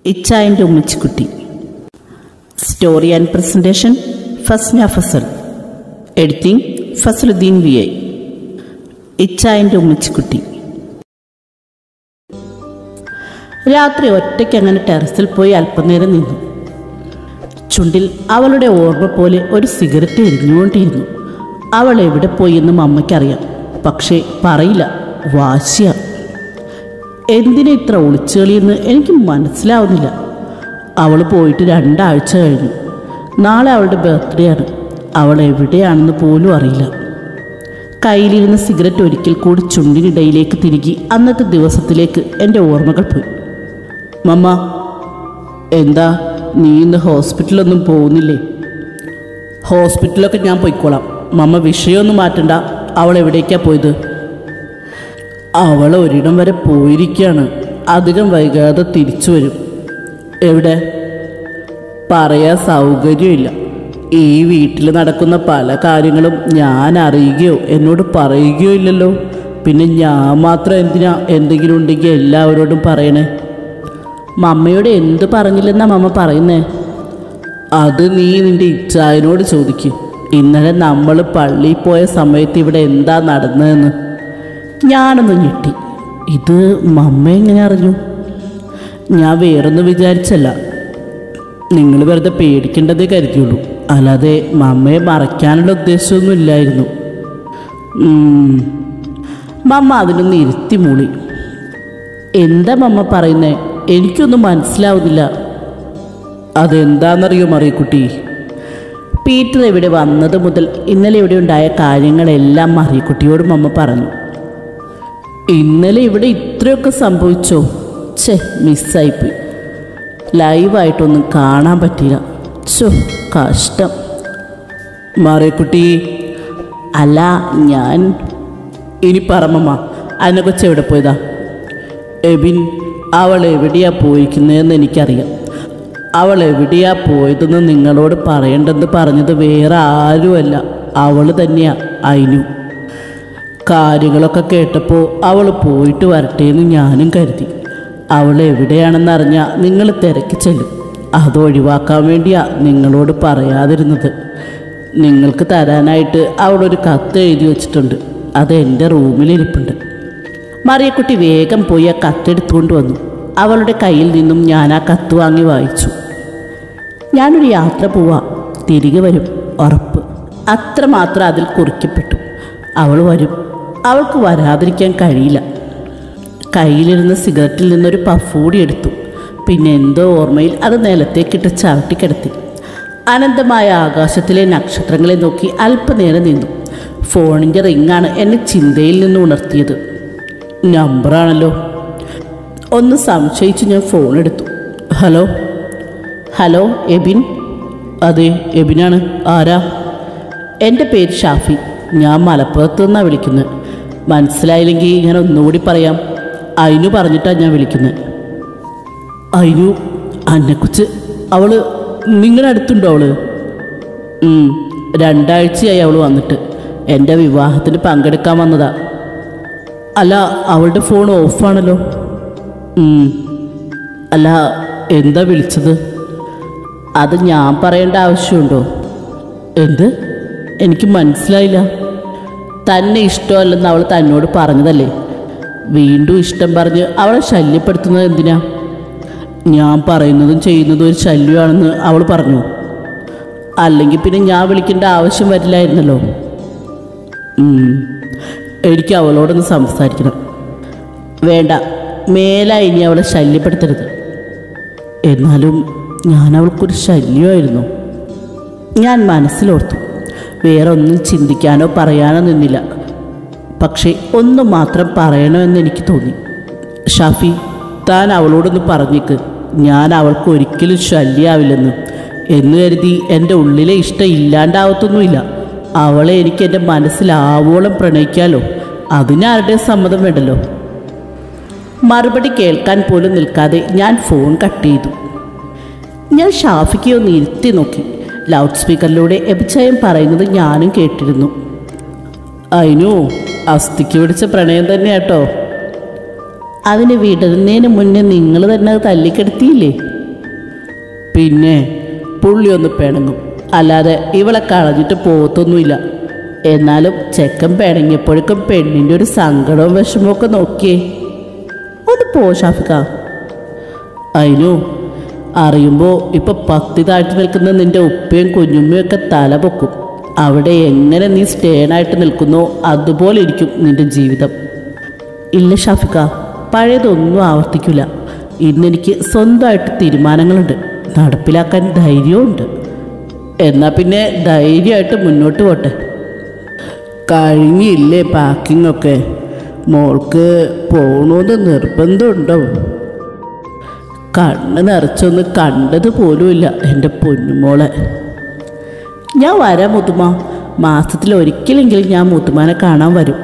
ഇച്ചായൻ്റെ ഉമ്മച്ചിക്കുട്ടി story and presentation Fasna Fasal editing Fasaludheen V I ഇച്ചായൻ്റെ ഉമ്മച്ചിക്കുട്ടി രാത്രി ഒറ്റയ്ക്ക് അങ്ങനെ ടെറസിൽ പോയി അല്പനേരം നിന്നു ചുണ്ടിൽ അവളുടെ ഓർമ്മ പോലെ ഒരു സിഗരറ്റ് എരിഞ്ഞുകൊണ്ടിരുന്നു അവൾ എവിടെ പോയി എന്നും അമ്മയ്ക്കറിയാം പക്ഷേ പറയില്ല വാശിയ എന്തിനാ ഇത്ര ഒളിച്ചുകളിയെന്ന് എനിക്ക് മനസ്സിലാവുന്നില്ല അവൾ പോയിട്ട് രണ്ടാഴ്ച കഴിഞ്ഞു നാളെ അവളുടെ ബർത്ത്ഡേ ആണ് അവൾ എവിടെയാണെന്ന് പോലും അറിയില്ല കയ്യിലിരുന്ന സിഗരറ്റ് ഒരിക്കൽ കൂടി ചുണ്ടിനിടയിലേക്ക് തിരികി അന്നത്തെ ദിവസത്തിലേക്ക് എൻ്റെ ഓർമ്മകൾ പോയി മമ്മ എന്താ നീ ഇന്ന് ഹോസ്പിറ്റലൊന്നും പോകുന്നില്ലേ ഹോസ്പിറ്റലൊക്കെ ഞാൻ പോയിക്കോളാം മമ്മ വിഷയമൊന്നും മാറ്റണ്ട അവൾ എവിടേക്കാ പോയത് അവൾ ഒരിടം വരെ പോയിരിക്കുകയാണ് അധികം വൈകാതെ തിരിച്ചു വരും എവിടെ പറയാൻ സൗകര്യമില്ല ഈ വീട്ടിൽ നടക്കുന്ന പല കാര്യങ്ങളും ഞാൻ അറിയുകയോ എന്നോട് പറയുകയോ ഇല്ലല്ലോ പിന്നെ ഞാൻ മാത്രം എന്തിനാ എന്തെങ്കിലും ഉണ്ടെങ്കിൽ എല്ലാവരോടും പറയണേ മമ്മയോട് എന്ത് പറഞ്ഞില്ലെന്നാ മമ്മ പറയുന്നേ അത് നീ നിന്റെ ഇച്ഛായനോട് ചോദിക്ക് ഇന്നലെ നമ്മൾ പള്ളിയിൽ പോയ സമയത്ത് ഇവിടെ എന്താ നടന്നതെന്ന് ഞാനൊന്ന് ഞെട്ടി ഇത് മമ്മ എങ്ങനെ അറിഞ്ഞു ഞാൻ വേറൊന്നും വിചാരിച്ചല്ല നിങ്ങൾ വെറുതെ പേടിക്കേണ്ടതേ കരുതിയുള്ളൂ അല്ലാതെ മമ്മയെ മറയ്ക്കാനുള്ള ഉദ്ദേശമൊന്നും ഇല്ലായിരുന്നു ഉം. മമ്മ അതിനൊന്ന് ഇരുത്തി മൂളി എന്താ മമ്മ പറയുന്നേ എനിക്കൊന്നും മനസ്സിലാവുന്നില്ല അതെന്താണെന്നറിയോ മറിയക്കുട്ടി പീറ്റർ ഇവിടെ വന്നത് മുതൽ ഇന്നലെ ഇവിടെ ഉണ്ടായ കാര്യങ്ങളെല്ലാം മറിയക്കുട്ടിയോട് മമ്മ പറഞ്ഞു ഇന്നലെ ഇവിടെ ഇത്രയൊക്കെ സംഭവിച്ചോ ഛേ മിസ്സായിപ്പോയി ലൈവായിട്ടൊന്നും കാണാൻ പറ്റില്ല ചോ കഷ്ടം മറിയക്കുട്ടി അല്ല ഞാൻ ഇനി പറമ്മമ്മ അതിനെ കൊച്ച് എവിടെ പോയതാ എബിൻ അവൾ എവിടെയാ പോയിരിക്കുന്നതെന്ന് എനിക്കറിയാം അവൾ എവിടെയാ പോയതെന്ന് നിങ്ങളോട് പറയണ്ടെന്ന് പറഞ്ഞത് വേറെ ആരുമല്ല അവൾ തന്നെയാ അയിനു കാര്യങ്ങളൊക്കെ കേട്ടപ്പോൾ അവൾ പോയിട്ട് വരട്ടെ എന്ന് ഞാനും കരുതി അവൾ എവിടെയാണെന്ന് അറിഞ്ഞാൽ നിങ്ങൾ തിരക്കി ചെല്ലും അത് ഒഴിവാക്കാൻ വേണ്ടിയാ നിങ്ങളോട് പറയാതിരുന്നത് നിങ്ങൾക്ക് തരാനായിട്ട് അവളൊരു കത്ത് എഴുതി വെച്ചിട്ടുണ്ട് അത് എൻ്റെ റൂമിലിരിപ്പുണ്ട് മറിയക്കുട്ടി വേഗം പോയി ആ കത്തെടുത്തുകൊണ്ട് വന്നു അവളുടെ കയ്യിൽ നിന്നും ഞാൻ ആ കത്ത് വാങ്ങി വായിച്ചു ഞാനൊരു യാത്ര പോവാ തിരികെ വരും ഉറപ്പ് അത്രമാത്രം അതിൽ കുറിക്കപ്പെട്ടു അവൾ വരും അവൾക്ക് വരാതിരിക്കാൻ കഴിയില്ല കയ്യിലിരുന്ന സിഗരറ്റിൽ നിന്നൊരു പഫ് കൂടി എടുത്തു പിന്നെ എന്തോ ഓർമ്മയിൽ അത് നിലത്തേക്കിട്ട് ചവിട്ടിക്കിടത്തി അനന്തമായ ആകാശത്തിലെ നക്ഷത്രങ്ങളെ നോക്കി അല്പനേരം നിന്നു ഫോണിൻ്റെ റിങ്ങാണ് എന്നെ ചിന്തയിൽ നിന്ന് ഉണർത്തിയത് നമ്പറാണല്ലോ ഒന്ന് സംശയിച്ച് ഞാൻ ഫോൺ എടുത്തു ഹലോ ഹലോ എബിൻ അതെ എബിനാണ് ആരാ എൻ്റെ പേര് ഷാഫി ഞാൻ മലപ്പുറത്ത് നിന്നാണ് വിളിക്കുന്നത് മനസ്സിലായില്ലെങ്കിൽ ഞാൻ ഒന്നുകൂടി പറയാം അതിനു പറഞ്ഞിട്ടാണ് ഞാൻ വിളിക്കുന്നത് അതിനു അന്നെക്കുറിച്ച് അവള് നിങ്ങളുടെ അടുത്തുണ്ടോ അവള് ഉം, രണ്ടാഴ്ചയായി അവൾ വന്നിട്ട് എൻ്റെ വിവാഹത്തിന് പങ്കെടുക്കാൻ വന്നതാ അല്ല അവളുടെ ഫോൺ ഓഫാണല്ലോ ഉം. അല്ല എന്താ വിളിച്ചത് അത് ഞാൻ പറയേണ്ട ആവശ്യമുണ്ടോ എന്ത് എനിക്ക് മനസ്സിലായില്ല തന്നെ ഇഷ്ടമല്ലെന്ന് അവൾ തന്നോട് പറഞ്ഞതല്ലേ വീണ്ടും ഇഷ്ടം പറഞ്ഞ് അവളെ ശല്യപ്പെടുത്തുന്നത് എന്തിനാ ഞാൻ പറയുന്നതും ചെയ്യുന്നതും ഒരു ശല്യമാണെന്ന് അവൾ പറഞ്ഞു അല്ലെങ്കിൽ പിന്നെ ഞാൻ വിളിക്കേണ്ട ആവശ്യം വരില്ലായിരുന്നല്ലോ ഉം. എനിക്ക് അവളോടൊന്ന് സംസാരിക്കണം വേണ്ട മേലായി ഇനി അവളെ ശല്യപ്പെടുത്തരുത് എന്നാലും ഞാൻ അവൾക്കൊരു ശല്യമായിരുന്നു ഞാൻ മനസ്സിലോർത്തു വേറെ ഒന്നും ചിന്തിക്കാനോ പറയാനോ നിന്നില്ല പക്ഷേ ഒന്ന് മാത്രം പറയണമെന്ന് എനിക്ക് തോന്നി ഷാഫി താൻ അവളോടൊന്ന് പറഞ്ഞേക്ക് ഞാൻ അവൾക്ക് ഒരിക്കലും ശല്യമാവില്ലെന്ന് എന്ന് കരുതി എൻ്റെ ഉള്ളിലെ ഇഷ്ടം ഇല്ലാണ്ടാവത്തൊന്നുമില്ല അവളെ എനിക്ക് എൻ്റെ മനസ്സിലാവോളം പ്രണയിക്കാലോ അതിനാരുടെ സമ്മതം വേണ്ടല്ലോ മറുപടി കേൾക്കാൻ പോലും നിൽക്കാതെ ഞാൻ ഫോൺ കട്ട് ചെയ്തു ഞാൻ ഷാഫിക്ക് ഒന്ന് ഇരുത്തി നോക്കി ലൗഡ് സ്പീക്കറിലൂടെ എബിച്ചയം പറയുന്നത് ഞാനും കേട്ടിരുന്നു അതിനു അസ്ഥിക്ക് പിടിച്ച പ്രണയം തന്നെയാട്ടോ അതിന് വിടുന്നതിന് മുന്നേ നിങ്ങൾ തന്നെ അത് തല്ലിക്കെടുത്തിയില്ലേ പിന്നെ പുള്ളി ഒന്ന് പിണങ്ങും അല്ലാതെ ഇവളെ കളഞ്ഞിട്ട് പോകത്തൊന്നുമില്ല എന്നാലും ചെക്കൻ പിണങ്ങിയപ്പോഴേക്കും പെണ്ണിൻ്റെ ഒരു സങ്കടവും വിഷമവും ഒക്കെ നോക്കിയേ ഒന്ന് പോ ഷാഫിക്ക അതിനു അറിയുമ്പോൾ ഇപ്പൊ പത്തി താഴ്ത്തി നിൽക്കുന്ന നിന്റെ ഉപ്പയും കുഞ്ഞുമ്മയും ഒക്കെ തല പൊക്കും അവിടെ എങ്ങനെ നീ സ്റ്റേണായിട്ട് നിൽക്കുന്നോ അതുപോലെ ഇരിക്കും നിന്റെ ജീവിതം ഇല്ല ഷാഫിക്ക പഴയതൊന്നും ആവർത്തിക്കില്ല ഇന്നെനിക്ക് സ്വന്തമായിട്ട് തീരുമാനങ്ങളുണ്ട് നടപ്പിലാക്കാൻ ധൈര്യമുണ്ട് എന്നാൽ പിന്നെ ധൈര്യമായിട്ട് മുന്നോട്ട് പോട്ടെ കഴിഞ്ഞില്ലേ പാക്കിംഗ് ഒക്കെ മോൾക്ക് പോകണമെന്ന് നിർബന്ധമുണ്ടോ കണ്ണ് നിറച്ചൊന്ന് കണ്ടത് പോലുമില്ല എൻ്റെ പൊന്നുമോളെ ഞാൻ വരാം മുത്തുമ്മ മാസത്തിൽ ഒരിക്കലെങ്കിലും ഞാൻ മുത്തുമാനെ കാണാൻ വരും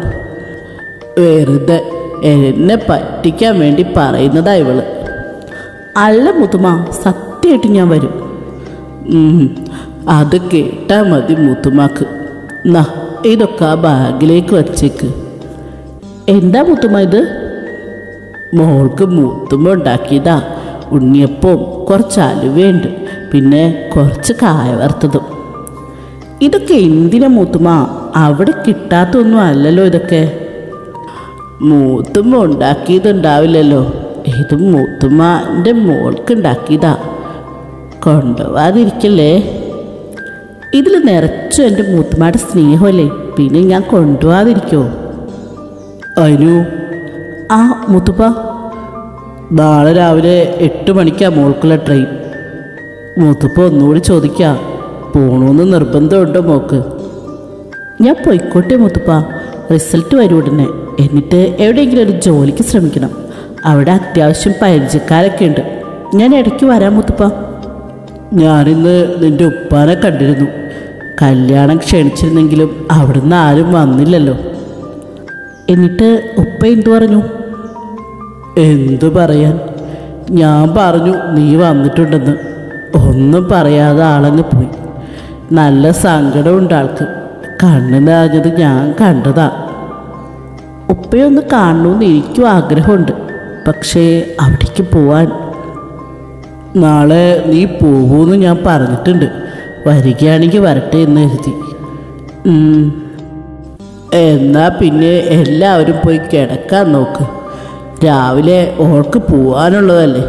വെറുതെ എന്നെ പറ്റിക്കാൻ വേണ്ടി പറയുന്നതാ ഇവള് അല്ല മുത്തുമ്മ സത്യമായിട്ട് ഞാൻ വരും ഉം, അത് കേട്ടാ മതി മുത്തുമാക്ക് നാ ഇതൊക്കെ ആ ബാഗിലേക്ക് വച്ചേക്ക് എന്താ മുത്തുമ്മ ഇത് മോൾക്ക് മൂത്തുമ്പോ ഉണ്ടാക്കിയതാ ഉണ്ണിയപ്പവും കുറച്ച് അലുവയുണ്ട് പിന്നെ കുറച്ച് കായ വറുത്തതും ഇതൊക്കെ എന്തിനാ മൂത്തുമ്മ അവിടെ കിട്ടാത്തൊന്നും അല്ലല്ലോ ഇതൊക്കെ മൂത്തുമ്മ ഉണ്ടാക്കിയതുണ്ടാവില്ലല്ലോ ഇത് മൂത്തുമ്മൻ്റെ മോൾക്ക് ഉണ്ടാക്കിയതാ കൊണ്ടുപോവാതിരിക്കല്ലേ ഇതിൽ നിറച്ചു എൻ്റെ മൂത്തുമ്മയുടെ സ്നേഹമല്ലേ പിന്നെ ഞാൻ കൊണ്ടുപോവാതിരിക്കോ അതിനു ആ മുത്തുപ്പ നാളെ രാവിലെ എട്ട് മണിക്കാ മോൾക്കുള്ള ട്രെയിൻ മുത്തുപ്പ ഒന്നുകൂടി ചോദിക്കാം പോണോന്ന് നിർബന്ധമുണ്ടോ മോക്ക് ഞാൻ പൊയ്ക്കോട്ടെ മുത്തുപ്പ റിസൾട്ട് വരും ഉടനെ എന്നിട്ട് എവിടെയെങ്കിലും ഒരു ജോലിക്ക് ശ്രമിക്കണം അവിടെ അത്യാവശ്യം പരിചയക്കാരൊക്കെ ഉണ്ട് ഞാൻ ഇടയ്ക്ക് വരാം മുത്തുപ്പ ഞാനിന്ന് നിന്റെ ഉപ്പാനെ കണ്ടിരുന്നു കല്യാണം ക്ഷണിച്ചിരുന്നെങ്കിലും അവിടുന്ന് ആരും വന്നില്ലല്ലോ എന്നിട്ട് ഉപ്പ എന്തു പറഞ്ഞു എന്തു പറയാൻ ഞാൻ പറഞ്ഞു നീ വന്നിട്ടുണ്ടെന്ന് ഒന്നും പറയാതെ ആളങ്ങ് പോയി നല്ല സങ്കടമുണ്ട് ആൾക്ക് കണ്ണ് നിറഞ്ഞത് ഞാൻ കണ്ടതാ ഉപ്പയൊന്ന് കാണണമെന്ന് എനിക്കും ആഗ്രഹമുണ്ട് പക്ഷേ അവിടേക്ക് പോവാൻ നാളെ നീ പോകൂന്ന് ഞാൻ പറഞ്ഞിട്ടുണ്ട് വരികയാണെങ്കിൽ വരട്ടെ എന്ന് കരുതി ഉം. എന്നാ പിന്നെ എല്ലാവരും പോയി കിടക്കാൻ നോക്ക് രാവിലെ ഓൾക്ക് പോവാനുള്ളതല്ലേ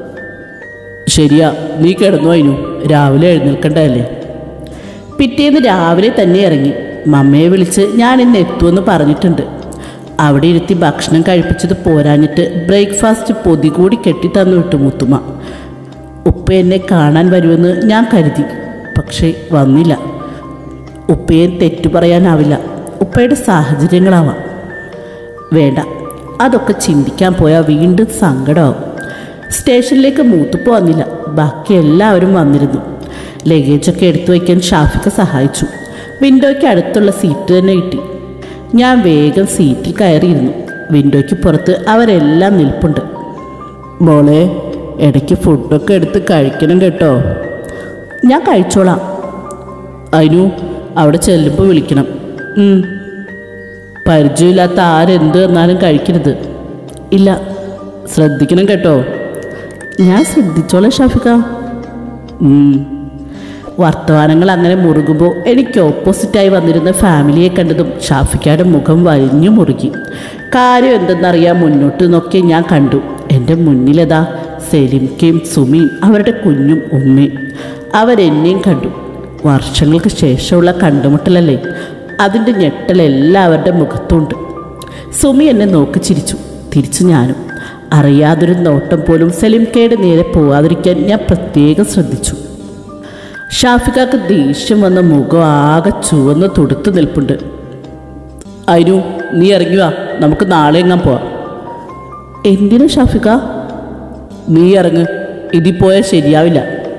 ശരിയാ നീ കിടന്നു അതിനു രാവിലെ എഴുന്നേൽക്കണ്ടല്ലേ പിറ്റേന്ന് രാവിലെ തന്നെ ഇറങ്ങി മമ്മയെ വിളിച്ച് ഞാൻ ഇന്ന് എത്തുമെന്ന് പറഞ്ഞിട്ടുണ്ട് അവിടെ ഇരുത്തി ഭക്ഷണം കഴിപ്പിച്ചത് പോരാഞ്ഞിട്ട് ബ്രേക്ക്ഫാസ്റ്റ് പൊതി കൂടി കെട്ടി തന്നു വിട്ടു മുത്തുമ്മ ഉപ്പ എന്നെ കാണാൻ വരുമെന്ന് ഞാൻ കരുതി പക്ഷേ വന്നില്ല ഉപ്പയെ തെറ്റു പറയാനാവില്ല ഉപ്പയുടെ സാഹചര്യങ്ങളാവാം വേണ്ട അതൊക്കെ ചിന്തിക്കാൻ പോയാൽ വീണ്ടും സങ്കടമാവും സ്റ്റേഷനിലേക്ക് മൂത്തുപ്പ് വന്നില്ല ബാക്കി എല്ലാവരും വന്നിരുന്നു ലഗേജൊക്കെ എടുത്തു വയ്ക്കാൻ ഷാഫിക്ക് സഹായിച്ചു വിൻഡോയ്ക്ക് അടുത്തുള്ള സീറ്റ് തന്നെ കിട്ടി ഞാൻ വേഗം സീറ്റിൽ കയറിയിരുന്നു വിൻഡോയ്ക്ക് പുറത്ത് അവരെല്ലാം നിൽപ്പുണ്ട് മോളെ ഇടയ്ക്ക് ഫുഡൊക്കെ എടുത്ത് കഴിക്കണം കേട്ടോ ഞാൻ കഴിച്ചോളാം അതിനു അവിടെ ചെല്ലുമ്പോൾ വിളിക്കണം ഉം. പരിചയമില്ലാത്ത ആരെന്ത് തന്നാലും കഴിക്കരുത് ഇല്ല ശ്രദ്ധിക്കണം കേട്ടോ ഞാൻ ശ്രദ്ധിച്ചോളാം ഷാഫിക്ക ഉം. വർത്തമാനങ്ങൾ അങ്ങനെ മുറുകുമ്പോൾ എനിക്ക് ഓപ്പോസിറ്റായി വന്നിരുന്ന ഫാമിലിയെ കണ്ടതും ഷാഫിക്കയുടെ മുഖം വലിഞ്ഞു മുറുകി കാര്യം എന്തെന്നറിയാൻ മുന്നോട്ട് നോക്കി ഞാൻ കണ്ടു എൻ്റെ മുന്നിലതാ സെലിംക്കയും സുമിയും അവരുടെ കുഞ്ഞും ഉമ്മയും അവരെന്നെയും കണ്ടു വർഷങ്ങൾക്ക് ശേഷമുള്ള കണ്ടുമുട്ടലല്ലേ അതിൻ്റെ ഞെട്ടൽ എല്ലാവരുടെ മുഖത്തുണ്ട് സുമി എന്നെ നോക്കി ചിരിച്ചു തിരിച്ചു ഞാനും അറിയാതൊരു നോട്ടം പോലും സലിംക്കയുടെ നേരെ പോവാതിരിക്കാൻ ഞാൻ പ്രത്യേകം ശ്രദ്ധിച്ചു ഷാഫിക്കാക്ക് ദേഷ്യം വന്ന മുഖം ആകെ ചുവന്ന് തുടുത്തു നിൽപ്പുണ്ട് അതിനു നീ ഇറങ്ങി വാ നമുക്ക് നാളെ എങ്ങാൻ പോവാം എന്തിനാ ഷാഫിക്ക നീ ഇറങ്ങ് ഇതിൽ പോയാൽ ശരിയാവില്ല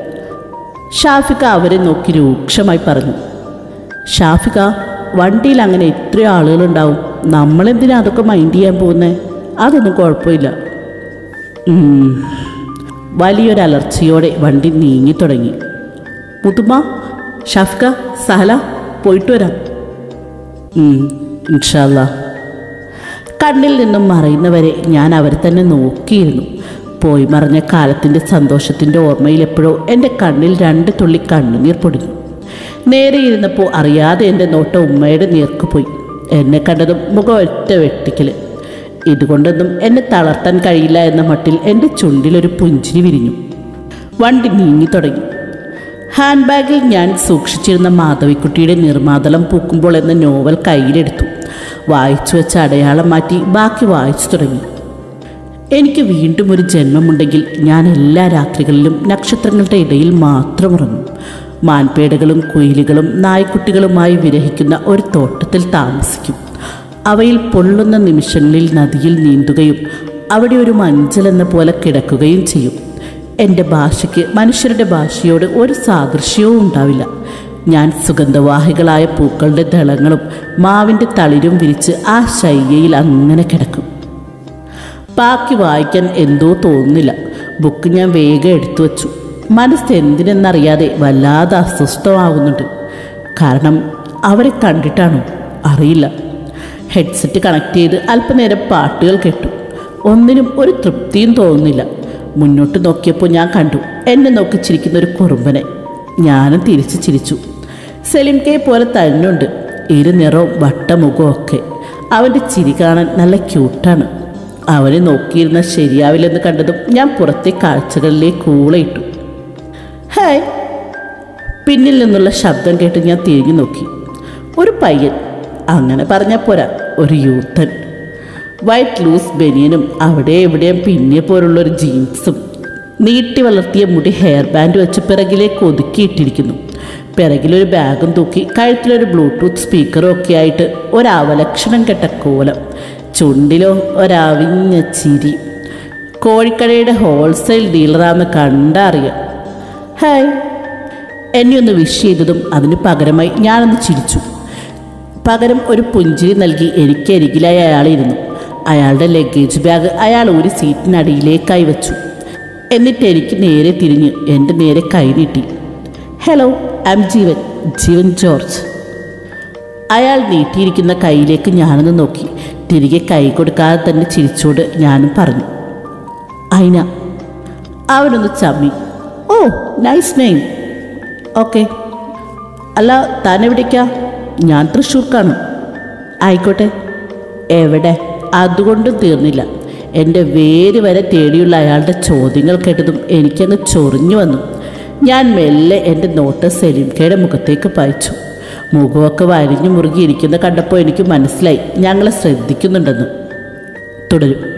ഷാഫിക്ക അവരെ നോക്കി രൂക്ഷമായി പറഞ്ഞു ഷാഫിക്ക വണ്ടിയിൽ അങ്ങനെ എത്രയോ ആളുകളുണ്ടാവും നമ്മളെന്തിനാ അതൊക്കെ മൈൻഡ് ചെയ്യാൻ പോകുന്നത് അതൊന്നും കുഴപ്പമില്ല ഉം. വലിയൊരു അലർച്ചയോടെ വണ്ടി നീങ്ങി തുടങ്ങി മുത്തുമ്മ ഷാഫിക്ക സഹല പോയിട്ട് വരാം ഉം, ഇൻഷാല്ലാ കണ്ണിൽ നിന്നും മറയുന്നവരെ ഞാൻ അവരെ തന്നെ നോക്കിയിരുന്നു പോയി മറഞ്ഞ കാലത്തിൻ്റെ സന്തോഷത്തിൻ്റെ ഓർമ്മയിൽ എപ്പോഴോ എൻ്റെ കണ്ണിൽ രണ്ട് തുള്ളി കണ്ണുനീർ പൊടിഞ്ഞു നേരെ ഇരുന്നപ്പോൾ അറിയാതെ എൻ്റെ നോട്ടം ഉമ്മയുടെ നേർക്ക് പോയി എന്നെ കണ്ടതും മുഖം ഒറ്റ വെട്ടിക്കൽ ഇതുകൊണ്ടൊന്നും എന്നെ തളർത്താൻ കഴിയില്ല എന്ന മട്ടിൽ എൻ്റെ ചുണ്ടിലൊരു പുഞ്ചിരി വിരിഞ്ഞു വണ്ടി നീങ്ങി തുടങ്ങി ഹാൻഡ് ബാഗിൽ ഞാൻ സൂക്ഷിച്ചിരുന്ന മാധവിക്കുട്ടിയുടെ നിർമാതളം പൂക്കുമ്പോൾ എന്ന നോവൽ കയ്യിലെടുത്തു വായിച്ചു വെച്ച അടയാളം മാറ്റി ബാക്കി വായിച്ചു തുടങ്ങി എനിക്ക് വീണ്ടും ഒരു ജന്മമുണ്ടെങ്കിൽ ഞാൻ എല്ലാ രാത്രികളിലും നക്ഷത്രങ്ങളുടെ ഇടയിൽ മാത്രം ഉറങ്ങും മാൻപേടകളും കുയിലുകളും നായ്ക്കുട്ടികളുമായി വിരഹിക്കുന്ന ഒരു തോട്ടത്തിൽ താമസിക്കും അവയിൽ പൊള്ളുന്ന നിമിഷങ്ങളിൽ നദിയിൽ നീന്തുകയും അവിടെ ഒരു മഞ്ചൽ എന്ന പോലെ കിടക്കുകയും ചെയ്യും എൻ്റെ ഭാഷയ്ക്ക് മനുഷ്യരുടെ ഭാഷയോട് ഒരു സാദൃശ്യവും ഉണ്ടാവില്ല ഞാൻ സുഗന്ധവാഹികളായ പൂക്കളുടെ ദളങ്ങളും മാവിൻ്റെ തളിരും വിരിച്ച് ആ ശയ്യയിൽ അങ്ങനെ കിടക്കും ബാക്കി വായിക്കാൻ എന്തോ തോന്നുന്നില്ല ബുക്ക് ഞാൻ വേഗം എടുത്തു വച്ചു മനസ്സ് എന്തിനെന്നറിയാതെ വല്ലാതെ അസ്വസ്ഥമാകുന്നുണ്ട് കാരണം അവരെ കണ്ടിട്ടാണോ അറിയില്ല ഹെഡ്സെറ്റ് കണക്ട് ചെയ്ത് അല്പനേരം പാട്ടുകൾ കേട്ടു ഒന്നിനും ഒരു തൃപ്തിയും തോന്നുന്നില്ല മുന്നോട്ട് നോക്കിയപ്പോൾ ഞാൻ കണ്ടു എന്നെ നോക്കി ചിരിക്കുന്ന ഒരു കുറുമ്പനെ ഞാനും തിരിച്ച് ചിരിച്ചു സെലിം കെ പോലെ തന്നുണ്ട് ഇരു നിറവും വട്ടമുഖവും ഒക്കെ അവൻ്റെ ചിരി കാണാൻ നല്ല ക്യൂട്ടാണ് അവനെ നോക്കിയിരുന്ന ശരിയാവില്ലെന്ന് കണ്ടതും ഞാൻ പുറത്തെ കാഴ്ചകളിലേക്ക് ഊളയിട്ടു ഹായ് പിന്നിൽ നിന്നുള്ള ശബ്ദം കേട്ട് ഞാൻ തിരിഞ്ഞു നോക്കി ഒരു പയ്യൻ അങ്ങനെ പറഞ്ഞാൽ പോരാ ഒരു യൂത്തൻ വൈറ്റ് ലൂസ് ബനിയനും അവിടെ എവിടെയും പിന്നെ പോലുള്ളൊരു ജീൻസും നീട്ടി വളർത്തിയ മുടി ഹെയർ ബാൻഡ് വെച്ച് പിറകിലേക്ക് ഒതുക്കിയിട്ടിരിക്കുന്നു പിറകിലൊരു ബാഗും തൂക്കി കഴുത്തിലൊരു ബ്ലൂടൂത്ത് സ്പീക്കറും ഒക്കെ ആയിട്ട് ഒരവലക്ഷണം കെട്ട കോലം ചുണ്ടിലോ ഒരവിഞ്ഞ ചിരി കോഴിക്കടയുടെ ഹോൾസെയിൽ ഡീലറാന്ന് കണ്ടറിയാം ഹായ് എന്നെ ഒന്ന് വിഷ് ചെയ്തതും അതിന് പകരമായി ഞാനൊന്ന് ചിരിച്ചു പകരം ഒരു പുഞ്ചിരി നൽകി എനിക്ക് അരികിലായി അയാളിരുന്നു അയാളുടെ ലഗേജ് ബാഗ് അയാൾ ഒരു സീറ്റിനടിയിലേക്കായി വെച്ചു എന്നിട്ട് എനിക്ക് നേരെ തിരിഞ്ഞ് എൻ്റെ നേരെ കൈ നീട്ടി hello I'm Jeevan Jeevan George അയാൾ നീട്ടിയിരിക്കുന്ന കൈയിലേക്ക് ഞാനൊന്ന് നോക്കി തിരികെ കൈ കൊടുക്കാതെ തന്നെ ചിരിച്ചോട് ഞാനും പറഞ്ഞു അയിന അവനൊന്ന് ചമ്മി ഓ നൈസ് നെയിം ഓക്കെ അല്ല താൻ എവിടേക്കാ ഞാൻ തൃശ്ശൂർക്കാണ് ആയിക്കോട്ടെ എവിടെ അതുകൊണ്ടും തീർന്നില്ല എൻ്റെ വേര് വരെ തേടിയുള്ള അയാളുടെ ചോദ്യങ്ങൾ കേട്ടതും എനിക്കങ്ങ് ചൊറിഞ്ഞു വന്നു ഞാൻ മെല്ലെ എൻ്റെ നോട്ട് സെലിംകയുടെ മുഖത്തേക്ക് പായിച്ചു മുഖമൊക്കെ വരിഞ്ഞു മുറുകിയിരിക്കുന്ന കണ്ടപ്പോൾ എനിക്ക് മനസ്സിലായി ഞങ്ങളെ ശ്രദ്ധിക്കുന്നുണ്ടെന്ന് തുടരും